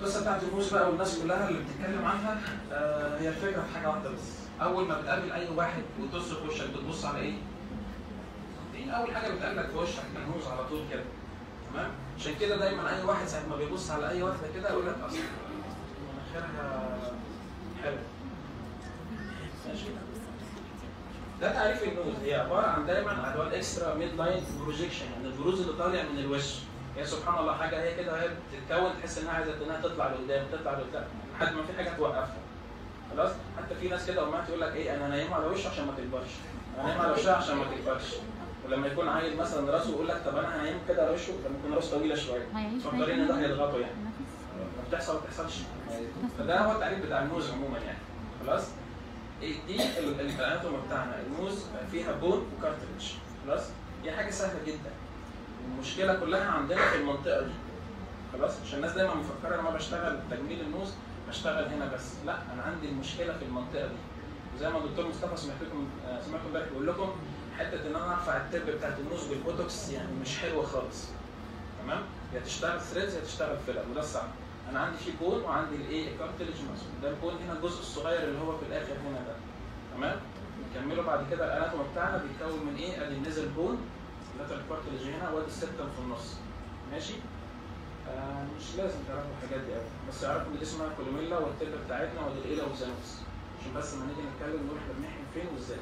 القصه بتاعت النوز بقى والناس كلها اللي بتتكلم عنها آه هي الفكره في حاجه واحده بس اول ما بتقابل اي واحد وتصرف في وشك بتبص على ايه؟ دي اول حاجه بتقابلك في وشك النوز على طول كده تمام؟ عشان كده دايما اي واحد ساعه ما بيبص على اي واحده كده يقول لك اصل مناخيرها حلو ماشي ده تعريف النوز هي عباره عن دايما عن اللي هو الاكسترا ميد لاين بروجيكشن يعني البروز اللي طالع من الوش هي سبحان الله حاجه هي كده وهي بتتكون تحس انها عايزه انها تطلع لقدام تطلع لقدام لحد ما في حاجه توقفها خلاص حتى في ناس كده امهات يقول لك ايه انا نايم على وشه عشان ما تكبرش انا نايم على وشها عشان ما تكبرش ولما يكون عيل مثلا راسه يقول لك طب انا هنايم كده على وشه لما يكون راسه طويله شويه هيعيش مفكرين ان ده هيضغطه يعني ما بتحصل ما بتحصلش فده هو التعريف بتاع النوز عموما يعني خلاص إيه دي ال- الاناتوم بتاعنا النوز فيها بون وكارتريدج خلاص دي حاجه سهله جدا المشكله كلها عندنا في المنطقه دي خلاص عشان الناس دايما مفكره لما بشتغل تجميل النوز بشتغل هنا بس لا انا عندي المشكله في المنطقه دي وزي ما الدكتور مصطفى سمعتكم آه، سمعتكم امبارح بيقول لكم حته ان انا ارفع التب بتاعت النوز بالبوتوكس يعني مش حلوه خالص تمام يا تشتغل ثريدز يا تشتغل فيلر وده الصح انا عندي فيه بون وعندي الايه الكارتلج مقسوم ده البون هنا الجزء الصغير اللي هو في الاخر هنا ده تمام نكمله بعد كده الاناتوم بتاعنا بيتكون من ايه ادي النزل بون اللاترال كارتلج هنا وادي السبتم في النص ماشي آه مش لازم تعرفوا الحاجات دي قوي بس اعرفوا ان دي اسمها كولوميلا والتب بتاعتنا ودي الايلا والزانوس عشان بس لما نيجي نتكلم نقول احنا بنحقن فين وازاي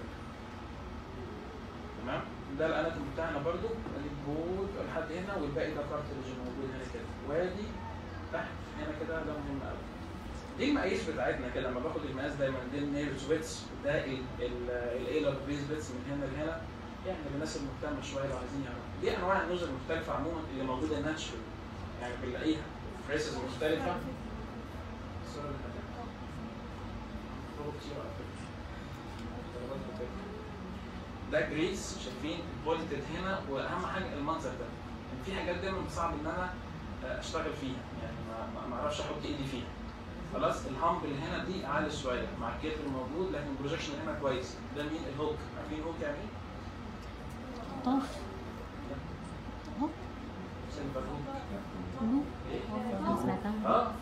تمام ده الاناتوم بتاعنا برضو ادي البول لحد هنا والباقي ده كارتلج موجود هنا كده وادي تحت هنا كده ده مهم قوي دي المقاييس بتاعتنا كده لما باخد المقاس دايما دي النيرز بيتس ده الايلر بيز بيتس من هنا لهنا يعني للناس المهتمه شويه لو عايزين يعرفوا دي انواع النوز المختلفه عموما اللي موجوده ناتشرال يعني بنلاقيها فريسز مختلفه الصورة اللي هتبقى. هو كتير على فكرة. درجات مختلفة. ده جريس شايفين بولتد هنا واهم حاجه المنظر ده يعني في حاجات دايما صعب ان انا آه، اشتغل فيها يعني ما- ما ما اعرفش احط ايدي فيها خلاص الهامب اللي هنا دي عالي شويه مع الكيت الموجود لكن البروجكشن هنا كويس ده مين الهوك عارفين الهوك يعني ايه؟ طاف اهو سيلفر هوك اهو ايه؟ أنا سمعتها اه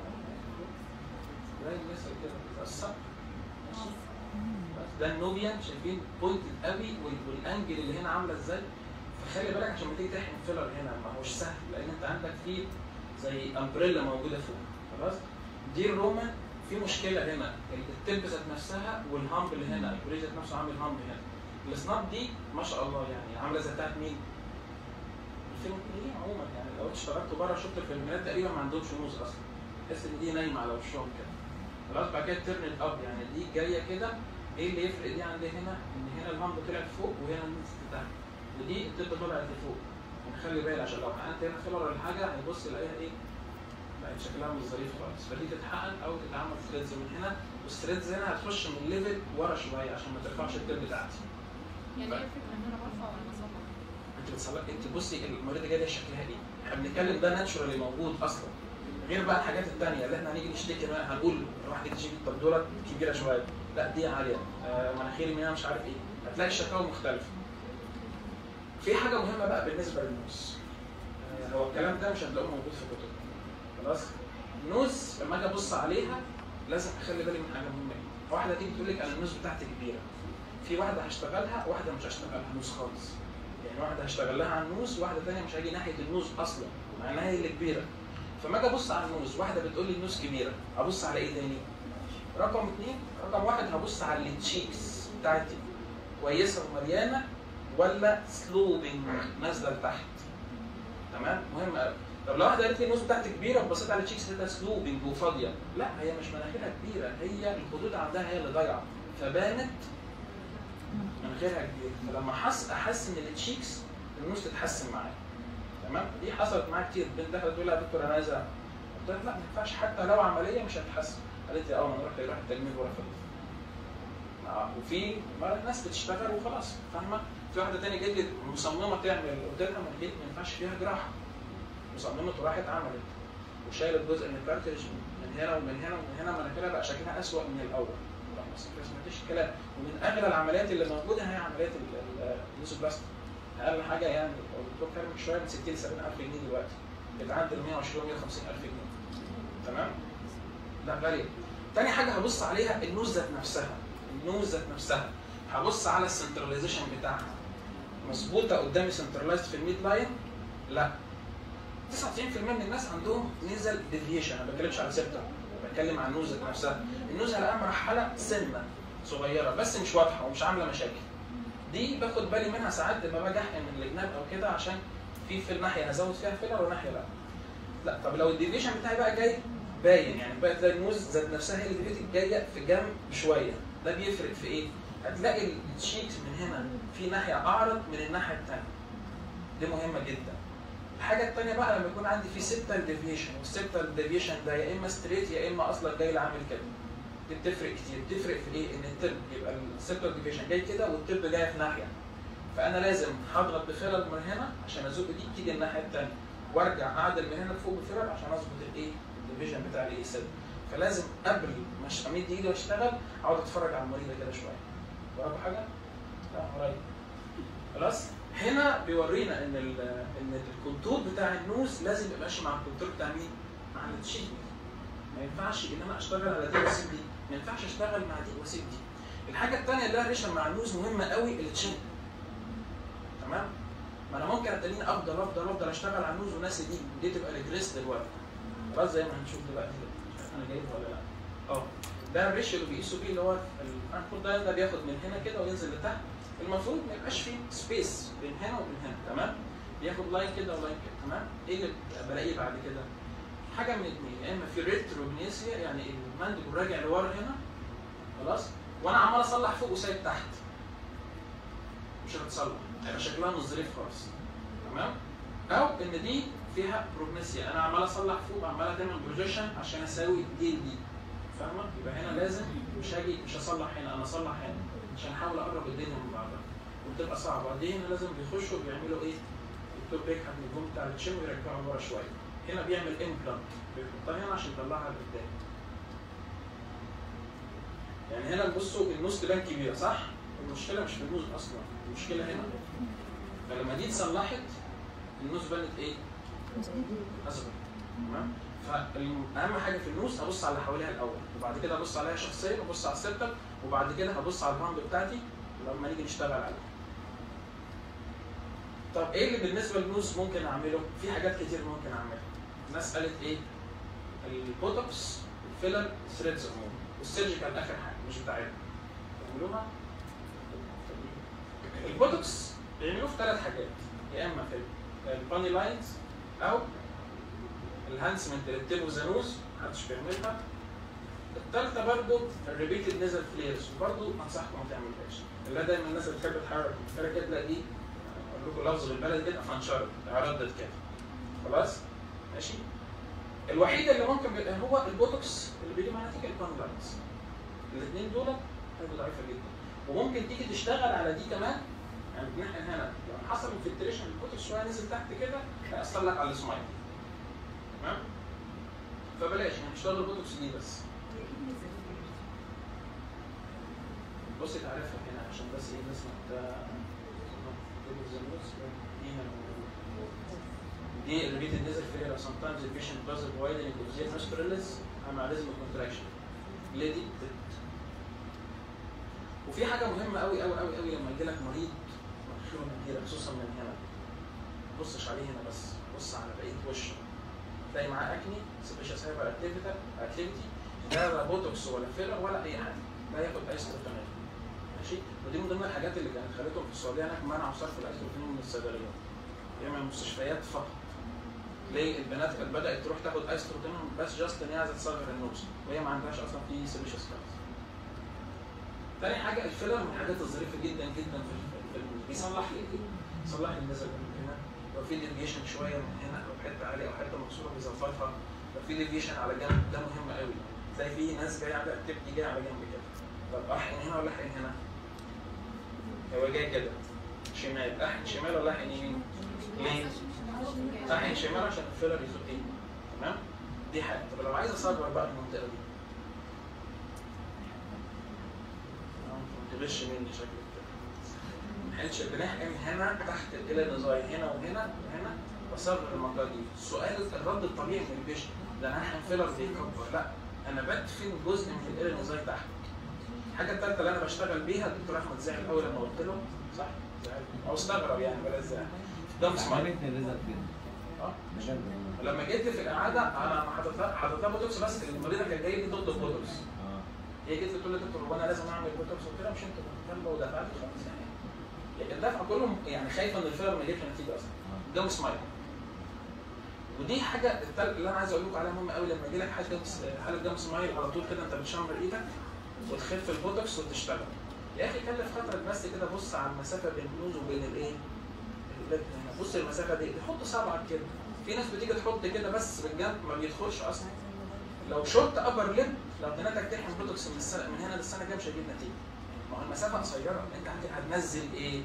زي المثل كده بتتأثر ماشي بس ده النوبيان شايفين بوينت قوي وال- والانجل اللي هنا عامله ازاي فخلي بالك عشان ما تيجي تحقن فيلر هنا ما هوش سهل لان انت عندك فيه زي امبريلا موجوده فوق خلاص دي الرومان في مشكله هنا التب ذات نفسها والهامب اللي هنا البريج ذات نفسه عامل هامب هنا السناب دي ما شاء الله يعني عامله زي بتاعت مين؟ الفيلمين عموما يعني لو انت اشتغلت بره شفت الفيلمات تقريبا ما عندهمش موز اصلا تحس ان دي نايمه على وشهم كده خلاص بعد كده ترن اب يعني دي جايه كده ايه اللي يفرق دي عندي هنا ان هنا الهامب طلعت فوق وهنا نزلت تحت ودي التبه طلعت لفوق ونخلي بالك عشان لو حقنت هنا فيلر ولا حاجه هيبص يلاقيها ايه بقت شكلها مش ظريف خالص فدي تتحقن او تتعمل ثريدز من هنا والثريدز هنا هتخش من ليفل ورا شويه عشان ما ترفعش التب بتاعتي يعني ايه الفكره ان انا برفع ولا بظبط؟ انت بتصلح انت بصي المريضه جايه شكلها ايه؟ احنا بنتكلم ده ناتشورالي موجود اصلا غير بقى الحاجات الثانيه اللي احنا هنيجي نشتكي بقى هنقول واحده تشتكي طب دولت كبيره شويه لا دي عاليه آه مناخيري منها مش عارف ايه هتلاقي الشكاوى مختلفه في حاجه مهمه بقى بالنسبه للنوز آه هو الكلام ده مش هتلاقوه موجود في كتب خلاص النوز لما اجي ابص عليها لازم اخلي بالي من حاجه مهمه جدا واحده تيجي تقول لك انا النوز بتاعتي كبيره في واحده هشتغلها واحده مش هشتغلها نوز خالص يعني واحده هشتغل لها على النوز واحده ثانيه مش هاجي ناحيه النوز اصلا مع انها هي اللي كبيره فما اجي ابص على النوز واحده بتقول لي النوز كبيره ابص على ايه تاني؟ رقم اثنين رقم واحد هبص على التشيكس بتاعتي كويسه ومليانه ولا سلوبنج نازله لتحت تمام مهم قوي طب لو واحده قالت لي النوز بتاعتي كبيره وبصيت على التشيكس لقيتها سلوبنج وفاضيه لا هي مش مناخيرها كبيره هي الخدود عندها هي اللي ضايعه فبانت مناخيرها كبيره فلما احس احس ان التشيكس النوز تتحسن معايا تمام دي حصلت معايا كتير بنت دخلت تقول لي يا دكتور انا عايزه قلت لها لا ما ينفعش حتى لو عمليه مش هتتحسن قالت لي اه ما انا رحت رحت التجميل ورفضت آه، وفي بقى ناس بتشتغل وخلاص فاهمه في واحده تانية جت لي مصممه تعمل قلت لها ما البيت ما ينفعش فيها جراحه مصممه وراحت عملت وشالت جزء من الكارتريج من هنا ومن هنا ومن هنا مناخيرها بقى شكلها اسوء من الاول لا، ما سمعتش الكلام ومن اغلى العمليات اللي موجوده هي عمليات النيوزوبلاستيك اقل حاجه يعني لو الدكتور كلمك شويه من 60 ل 70 الف جنيه دلوقتي بتعدي ال 120 150 الف جنيه تمام لا غاليه تاني حاجه هبص عليها النوز ذات نفسها النوز ذات نفسها هبص على السنتراليزيشن بتاعها مظبوطه قدامي سنترلايزد في الميد لاين لا 99% من الناس عندهم نيزل ديفيشن انا ما بتكلمش على سيبتر بتكلم عن النوز ذات نفسها النوز هلاقيها مرحله سنه صغيره بس مش واضحه ومش عامله مشاكل دي باخد بالي منها ساعات لما باجي احقن من الجناب او كده عشان في في الناحيه هزود فيها فيلر وناحيه لا لا طب لو الديفيشن بتاعي بقى جاي باين يعني بقى تلاقي النوز ذات نفسها هي اللي جايه في جنب شويه ده بيفرق في ايه؟ هتلاقي الشيك من هنا في ناحيه اعرض من الناحيه الثانيه دي مهمه جدا الحاجه الثانيه بقى لما يكون عندي في سيبتال ديفيشن والسيبتال ديفيشن ده يا اما ستريت يا اما اصلا جاي عامل كده دي بتفرق كتير بتفرق في ايه ان التب يبقى السيبتال ديفيشن جاي كده والتب جاي في ناحيه فانا لازم هضغط بفيلر من هنا عشان ازق دي تيجي الناحيه الثانيه وارجع اعدل من هنا لفوق بفيلر عشان اظبط الايه الديفيجن بتاع الاي سيل فلازم قبل ما أش- امد ايدي واشتغل اقعد اتفرج على المريضه كده شويه وراكوا حاجه؟ لا قريب خلاص هنا بيورينا ان ال ان الكونتور بتاع النوز لازم يبقى ماشي مع الكونتور بتاع مين؟ مع التشيك ما ينفعش ان انا اشتغل على دي واسيب دي ما ينفعش اشتغل مع دي واسيب دي الحاجه الثانيه اللي لها ريشه مع النوز مهمه قوي التشين تمام ما انا ممكن اتنين افضل افضل افضل اشتغل على النوز وناسي دي دي تبقى ريجريس دلوقتي خلاص زي ما هنشوف دلوقتي كده مش عارف انا جايب ولا لا اه ده الريش اللي بيقيسوا بيه اللي هو الانكور ده ده بياخد من هنا كده وينزل لتحت المفروض ما يبقاش فيه سبيس بين هنا وبين هنا تمام بياخد لاين كده ولاين كده تمام ايه اللي بلاقيه بعد كده حاجه من اثنين يا اما في ريتروجنيسيا يعني المانديبل راجع لورا هنا خلاص وانا عمال اصلح فوق وسايب تحت مش هتتصلح هيبقى شكلها مش ظريف خالص تمام او ان دي فيها بروجنيسيا انا عمال اصلح فوق عمال تعمل بروجيشن عشان اساوي دي دي فاهمه يبقى هنا لازم مش هاجي مش هصلح هنا انا اصلح هنا عشان احاول اقرب الدنيا من بعضها وبتبقى صعبه دي هنا لازم بيخشوا بيعملوا ايه الدكتور بيكحت من الجون بتاع التشين ويرجعوا لورا شويه هنا بيعمل امبلانت بيحطها هنا عشان يطلعها لقدام يعني هنا بصوا النص تبان كبيره صح؟ المشكله مش في النوز اصلا المشكله هنا فلما دي اتصلحت النوز بانت ايه؟ اصغر تمام؟ فاهم حاجه في النوز ابص على اللي حواليها الاول وبعد كده ابص عليها شخصيا وابص على السيركل وبعد كده هبص على الباند بتاعتي لما نيجي نشتغل عليها. طب ايه اللي بالنسبه للنوز ممكن اعمله؟ في حاجات كتير ممكن اعملها. الناس قالت ايه؟ البوتوكس الفيلر ثريدز عموما والسيرجيكال اخر حاجه مش بتاعتنا. تعملوها؟ البوتوكس بيعملوه في ثلاث حاجات يا اما في الباني لاينز او الهانسمنت للتيب وزانوز محدش بيعملها الثالثه برضه الريبيتد نيزل فليرز وبرضه انصحكم ما تعملوهاش اللي دايما الناس اللي بتحب تحرك الفكره كده تلاقي دي اقول لكم لفظ بالبلد كده فانشرت ردت كده خلاص ماشي الوحيد اللي ممكن بيبقى هو البوتوكس اللي بيجي مع نتيجه البان لاينز الاثنين دول هيبقوا ضعيفه جدا وممكن تيجي تشتغل على دي كمان يعني بنحقن هنا لو حصل انفلتريشن البوتوكس شويه نزل تحت كده هيأثر لك على السمايل تمام فبلاش يعني نشتغل البوتوكس دي بس بصي تعرفها هنا عشان بس ايه الناس ما دي الريبيتد نزل فيلر sometimes the patient does a widening of the nostrils مع rhythmic contraction ليه دي بت- وفي حاجه مهمه قوي قوي قوي قوي لما يجي لك مريض مكشوف من هنا خصوصا من هنا ما تبصش عليه هنا بس بص على بقيه وشه تلاقي معاه اكني سبيشال هايبر اكتيفيتي اكتيفيتي لا لا بوتوكس ولا فيلر ولا اي حاجه لا ياخد اي استروتونات ماشي ودي من ضمن الحاجات اللي كانت خلتهم في السعوديه هناك منعوا صرف الاستروتونين من الصيدليات هي من المستشفيات فقط ليه البنات كانت بدات تروح تاخد استروتونين بس جاست ان هي عايزه تصغر النوز وهي ما عندهاش اصلا في سيبيشال سكارز تاني حاجه الفيلر من الحاجات الظريفه جدا جدا في ال- في النوز بيصلح لي ايه؟ بيصلح لي النزل من هنا لو في ديفيشن شويه من هنا او حته عاليه او حته مكسوره بيظبطها لو في ديفيشن على جنب ده مهم قوي تلاقي في ناس جايه على بتبقى جايه على جنب كده طب احقن هنا ولا احقن هنا؟ هو جاي كده شمال احقن شمال ولا احقن يمين؟ ليه؟ احقن شمال عشان الفيلر يزق ايه؟ تمام؟ دي حاجه طب لو عايز اصغر بقى المنطقه دي آه، تغش مني شكلك كده حلش بنحقن هنا تحت الى نزاي هنا وهنا وهنا بصغر المنطقه دي السؤال الرد الطبيعي من البيشن ده انا هحقن فيلر بيكبر لا انا بدفن جزء من الاير انزاي تحت الحاجه الثالثه اللي انا بشتغل بيها الدكتور احمد زعل اول لما قلت له صح؟ زعل او استغرب يعني بلاش زعل ده سمايل عملت الريزلت كده اه بجد لما جيت في الاعاده انا حطيتها حطيتها بوتوكس بس المريضه كانت جايه لي ضد البوتوكس اه هي جت لي تقول لي دكتور هو انا لازم اعمل بوتوكس قلت لها مش انت مهتمه ودفعت خلاص يعني لكن الدفع كلهم يعني خايفه ان الفيلر ما يجيبش نتيجه اصلا اه جو سمايل ودي حاجه التالت اللي انا عايز اقول لكم عليها مهمه قوي لما يجي لك حاجه حاله جام سمايل على طول كده انت بتشمر ايدك وتخف البوتوكس وتشتغل يا اخي كلف خاطرك بس كده بص على المسافه بين النوز وبين الايه؟ اللب هنا بص المسافه دي حط صبعك كده في ناس بتيجي تحط كده بس بالجنب ما بيدخلش اصلا لو شوت ابر لب لو ابتديتك تحقن بوتوكس من السنه من هنا للسنه الجايه مش هيجيب نتيجه ما هو المسافه قصيره انت هت- هتنزل ايه؟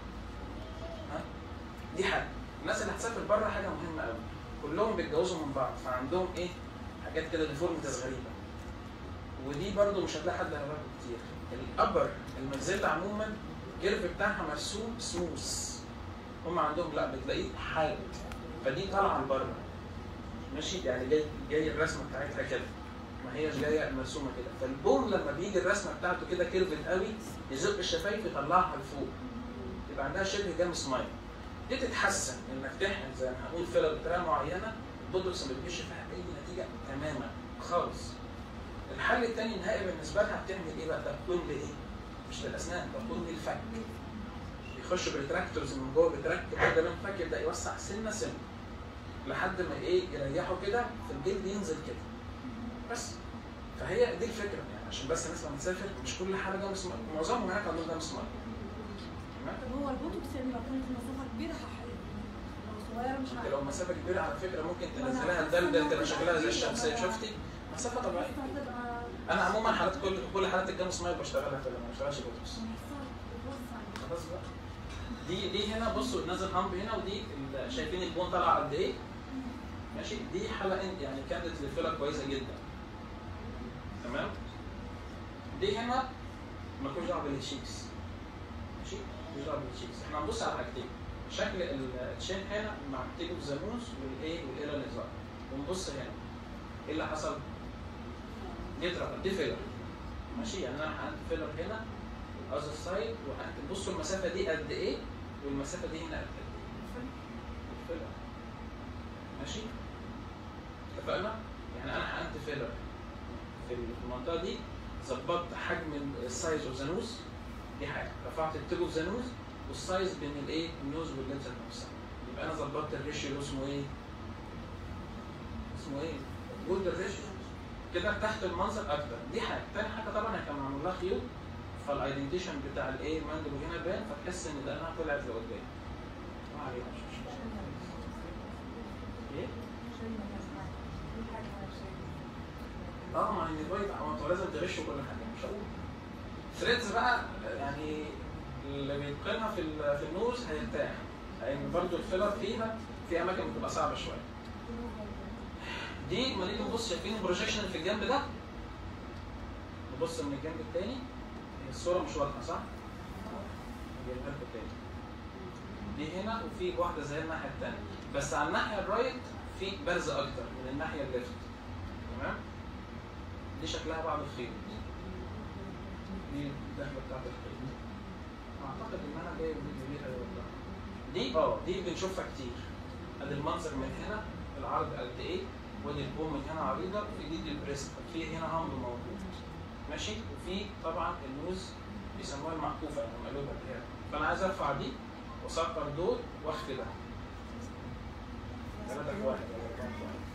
ها؟ دي حاجه الناس اللي هتسافر بره حاجه مهمه قوي كلهم بيتجوزوا من بعض فعندهم ايه؟ حاجات كده ديفورميتيز غريبه ودي برضو مش هتلاقي حد هيعملها كتير الابر المنزله عموما الكيرف بتاعها مرسوم سموث هم عندهم لا بتلاقيه حاد فدي طالعه لبره ماشي يعني جاي جاي الرسمه بتاعتها كده ما هيش جايه مرسومه كده فالبوم لما بيجي الرسمه بتاعته كده كيرفت قوي يزق الشفايف يطلعها لفوق يبقى عندها شبه جام سمايل دي تتحسن انك تحقن زي ما هنقول فيلر بطريقه معينه البوتوكس ما بيجيش فيها اي نتيجه تماما خالص الحل الثاني النهائي بالنسبه لها بتعمل ايه بقى؟ تكون لايه؟ مش للاسنان تكون للفك بيخش بريتراكتورز من جوه بيتركب كده من الفك يبدا يوسع سنه سنه لحد ما ايه يريحه كده في الجلد ينزل كده بس فهي دي الفكره يعني عشان بس الناس لما تسافر مش كل حاله جام سمايل معظمهم هناك عندهم جام سمايل تمام؟ طب هو البوتوكس يعني لو كانت المسافه كبيره هحقق لو صغيره مش انت هحقق لو مسافه كبيره على فكره ممكن تنزلها الدلدل تبقى شكلها زي الشمسيه شفتي؟ مسافه طبيعيه انا عموما حالات كل كل حالات الجام سمايل بشتغلها كده ما بشتغلش بوتوكس خلاص بقى دي دي هنا بصوا نازل هامب هنا ودي ال- شايفين البون طالعه قد ايه ماشي دي حاله إن- يعني كانت للفيلر كويسه جدا تمام دي هنا مالكوش دعوه بالتشيكس ماشي مالكوش دعوه بالتشيكس احنا هنبص على حاجتين شكل التشين هنا مع التيجو زانوس والايه والايرا نزار ونبص هنا ايه اللي حصل؟ دي اترفض دي فيلر ماشي يعني انا هعمل فيلر هنا اذر سايد وهكتب بصوا المسافه دي قد ايه والمسافه دي هنا قد ايه الفيلر ماشي اتفقنا يعني انا حقنت فيلر في المنطقه دي ظبطت حجم السايز اوف زانوس دي حاجه رفعت التيب اوف زانوس والسايز بين الايه النوز واللينز نفسها يبقى انا ظبطت الريشيو اللي اسمه ايه اسمه ايه جولد ريشيو كده تحت المنظر اكتر دي حاجه تاني حاجه طبعا هي كان معمول لها خيوط فالايدنتيشن بتاع الايه الماندل هنا بان فتحس ان دقنها طلعت لقدام ما علينا مش مشكله ايه اه ما هي الفايت هو انتوا لازم تغشوا كل حاجه مش هقول ثريدز بقى يعني اللي بيتقنها في ال- في النوز هيرتاح لان برضه الفيلر فيها في اماكن بتبقى صعبه شويه دي ما نيجي نبص شايفين البروجيكشن اللي في الجنب ده نبص من الجنب التاني هي الصوره مش واضحه صح؟ جايبها لكم تاني دي هنا وفي واحده زي الناحيه التانيه بس على الناحيه الرايت في برز اكتر من الناحيه الليفت تمام؟ دي شكلها بعض الخيط دي الدخله بتاعت الخيط اعتقد ان انا جايب فيديو ليها والله دي اه دي بنشوفها كتير ادي المنظر من هنا العرض قد ايه ودي البوم من هنا عريضه وفي دي البريست في هنا هامب موجود ماشي وفي طبعا النوز بيسموها المعكوفه يعني مقلوبه كده فانا عايز ارفع دي واصغر دول واخفي ده ثلاثة في واحد ولا أربعة في واحد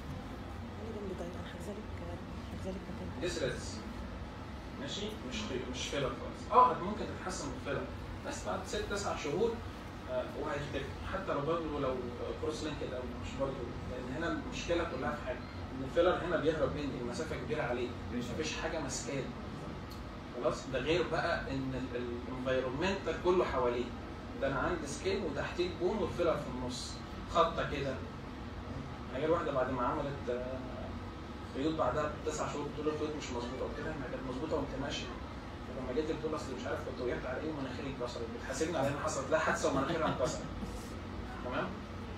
دي ثريدز ماشي مش خي- مش فيلر خالص اه ممكن تتحسن بالفيلر بس بعد ست تسع شهور آه، وهيختفي حتى لو برضه لو كروس لينكد او مش برضه لان هنا المشكله كلها في حاجه ان الفيلر هنا بيهرب مني المسافه كبيره عليه مفيش حاجه ماسكاه خلاص ده غير بقى ان الانفايرمنتال كله حواليه ده انا عندي سكين وتحتيه البوم والفيلر في النص خطه كده انا غير واحده بعد ما عملت آه، خيوط بعدها بتسع شهور بتقول له الخيوط مش مظبوطه قلت لها ما كانت مظبوطه وانت ماشي لما جيت قلت له اصل مش عارف كنت وقعت على ايه ومناخيري اتكسرت بتحاسبني على ان حصلت لها حادثه ومناخيرها انكسرت تمام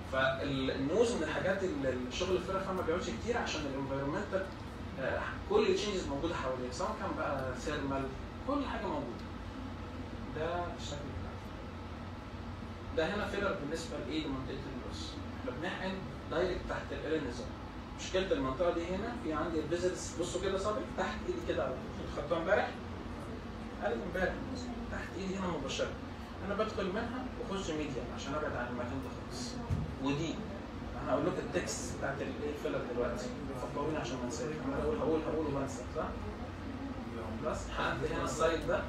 فالنوز من الحاجات اللي الشغل الفرق فيها ما بيقعدش كتير عشان الانفيرمنتال كل التشينجز موجوده حواليه سواء كان بقى ثيرمال كل حاجه موجوده ده الشكل بتاعه ده هنا فيلر بالنسبه لايه لمنطقه الراس احنا بنحقن دايركت تحت الارينزم مشكله المنطقه دي هنا في عندي الفيزلز بصوا كده صابع تحت ايدي كده على طول خدتها امبارح قال امبارح تحت ايدي هنا مباشره انا بدخل منها واخش ميديا عشان ابعد عن المكان ده خالص ودي انا هقول لكم التكست بتاعت الايه الفيلر دلوقتي فكروني عشان ما انساش انا هقول هقول هقول وبنسى صح؟ بس حققت هنا السايد ده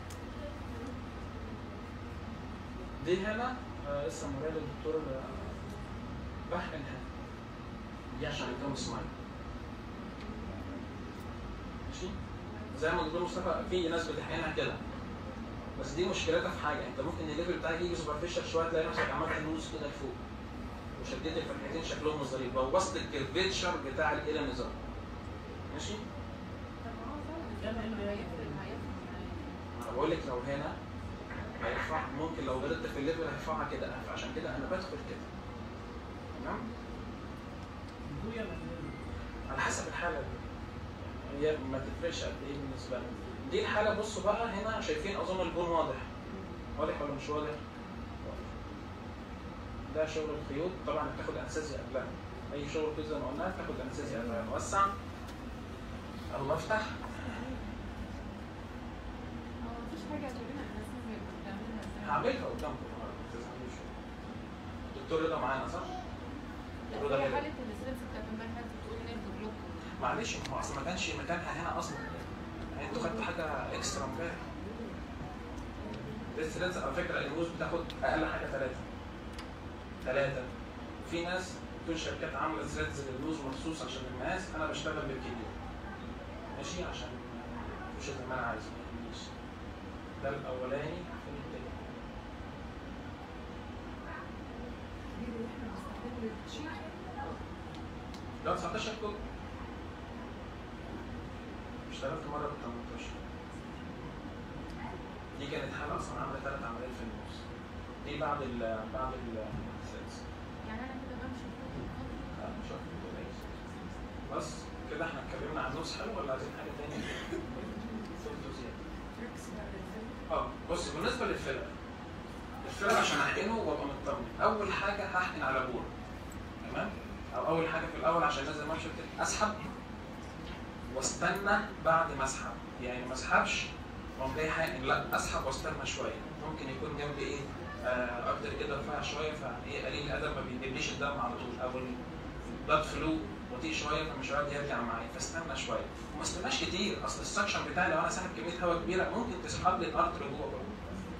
دي هنا آه لسه مراد الدكتور آه، بحقن هنا دي عشان يكون سمايل ماشي زي ما الدكتور مصطفى في ناس بتحقنها كده بس دي مشكلتها في حاجه انت ممكن الليفل بتاعك يجي سوبرفيشال شويه تلاقي نفسك عملت لوز كده لفوق وشديت الفتحتين شكلهم مش ظريف بوظت الكيرفيتشر بتاع الالى نظام ماشي طب ما هو فعلا ده ما إنه هيفرق هيفرق معايا. انا بقول لك لو هنا هيرفع ممكن لو غلطت في الليفل هيرفعها كده فعشان كده انا بدخل كده تمام هو يلا على حسب الحاله دي هي ما تفرقش قد ايه بالنسبه لي دي الحاله بصوا بقى هنا شايفين اظن البون واضح واضح ولا مش واضح؟ واضح. ده شغل الخيوط طبعا بتاخد انستيزيا قبلها اي شغل كده زي ما قلنا بتاخد انستيزيا قبلها نوسع الله افتح هو مفيش حاجه تقولنا انستيزيا بتعملها ازاي هعملها قدامكم النهارده ما تزعلوش الدكتور رضا معانا صح؟ لا رضا هي كده. حاله الستريس بتاعت امبارح كانت بتقول نيرف بلوك معلش ما هو اصلا ما كانش مكانها هنا اصلا يعني انتوا خدتوا حاجه اكسترا امبارح الثلاث على فكره النوز بتاخد اقل حاجه ثلاثه ثلاثه في ناس في شركات عامله ثلاث للنوز مخصوص عشان المقاس انا بشتغل بالكيلو ماشي عشان مش زي ما انا عايز ما يهمنيش. ده الاولاني فين التاني دي اللي احنا بنستخدمه للتشيك ده 19 كود اشتغلت مره ب 18 دي كانت حاله اصلا عامله ثلاث عمليات في النص دي بعد ال بعد ال السادس يعني انا كده بمشي فوق الخط. لا، مش عارف كده إيه. بس كده احنا اتكلمنا عن نص حلو ولا عايزين حاجه تانية؟ فهمتوا زيادة. تريكس بقى للفيلم اه بص بالنسبه للفيلر الفيلر عشان احقنه وابقى مطمن اول حاجه هحقن على بور تمام او اول حاجه في الاول عشان لازم امشي كده اسحب واستنى بعد ما اسحب يعني ما اسحبش واقوم جاي حاقن لا اسحب واستنى شويه ممكن يكون جنبي ايه آه اكتر كده رفيع شويه فيعني ايه قليل الادب ما بيجيبليش الدم على طول او البلاد فلو بطيء شويه فمش راضي يرجع معايا فاستنى شويه وما استناش كتير اصل السكشن بتاعي لو انا ساحب كميه هواء كبيره ممكن تسحب لي الارتر جوه برضه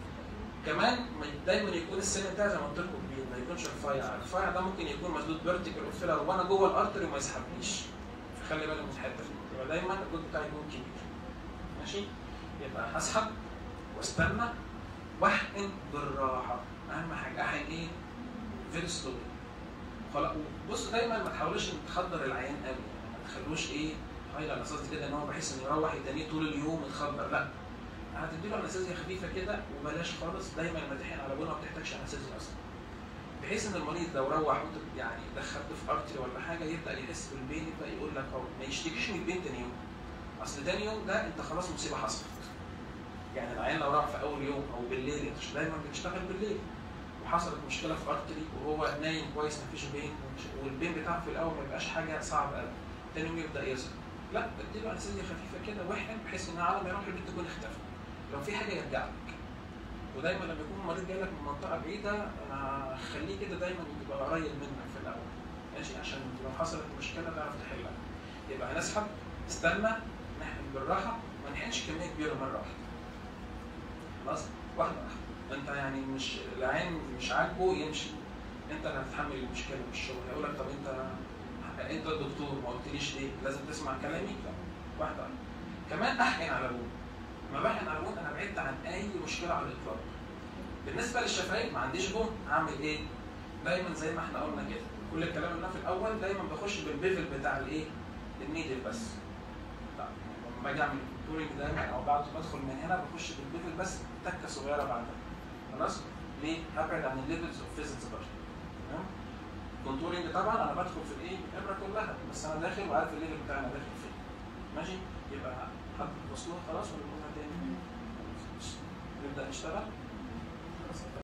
كمان ما- دايما يكون السن بتاعي زي ما قلت لكم كبير ما يكونش رفيع الرفيع ده ممكن يكون مسدود فيرتيكال اوفيلر وانا جوه الارتر وما يسحبنيش فخلي بالك من الحته دي يبقى دايما الجزء بتاعي يكون كبير ماشي يبقى هسحب واستنى واحقن بالراحه اهم حاجه احقن ايه فيري سلو خلاص بص دايما ما تحاولوش انك تخدر العيان قوي يعني ما تخلوش ايه هاي على اساس كده ان هو بحيث انه يروح يتنيه طول اليوم متخدر لا هتديله انستيزيا خفيفه كده وبلاش خالص دايما المدحين على بونه ما بتحتاجش انستيزيا اصلا بحيث ان المريض لو روح وانت يعني دخلته في ارتري ولا حاجه يبدا يحس بالبين يبدا يقول لك اه ما يشتكيش من البين تاني يوم اصل تاني يوم ده انت خلاص مصيبه حصلت يعني العيان لو راح في اول يوم او بالليل انت مش دايما بتشتغل بالليل وحصلت مشكله في ارتري وهو نايم كويس مفيش بين ومش- والبين بتاعه في الاول ما يبقاش حاجه صعبه قوي تاني يوم يبدا يظهر لا بديله انستيزيا خفيفه كده واحد بحيث ان على ما يروح البيت تكون اختفت لو في حاجه يرجع لك ودايما لما يكون المريض جاي لك من منطقه بعيده آه، خليه كده دايما يبقى قريب منك في الاول ماشي عشان لو حصلت مشكله تعرف تحلها يبقى هنسحب استنى نحقن بالراحه ما نحقنش كميه كبيره مره واحده خلاص واحده واحده انت يعني مش العين مش عاجبه يمشي انت اللي هتتحمل المشكله مش الشغل هيقول لك طب انت انت الدكتور ما قلتليش ليه لازم تسمع كلامي لا واحده واحده كمان احقن على بون لما بحقن على بون انا بعدت عن اي مشكله على الاطلاق بالنسبه للشفايف ما عنديش بون هعمل ايه دايما زي ما احنا قلنا كده كل الكلام اللي قلناه في الاول دايما بخش بالبيفل بتاع الايه النيدل بس لا، لما باجي اعمل تورنج دايما او بعد ما ادخل من هنا بخش بالبيفل بس تكه صغيره بعدها خلاص ليه هبعد عن الليفلز اوف فيزيتس برضه تمام كونتورنج طبعا انا بدخل في الايه الابره كلها بس انا داخل وعارف الليفل بتاعي انا داخل فين ماشي ماشي يبقى حد وصلها خلاص ولا نقولها تاني؟ نبدا نشتغل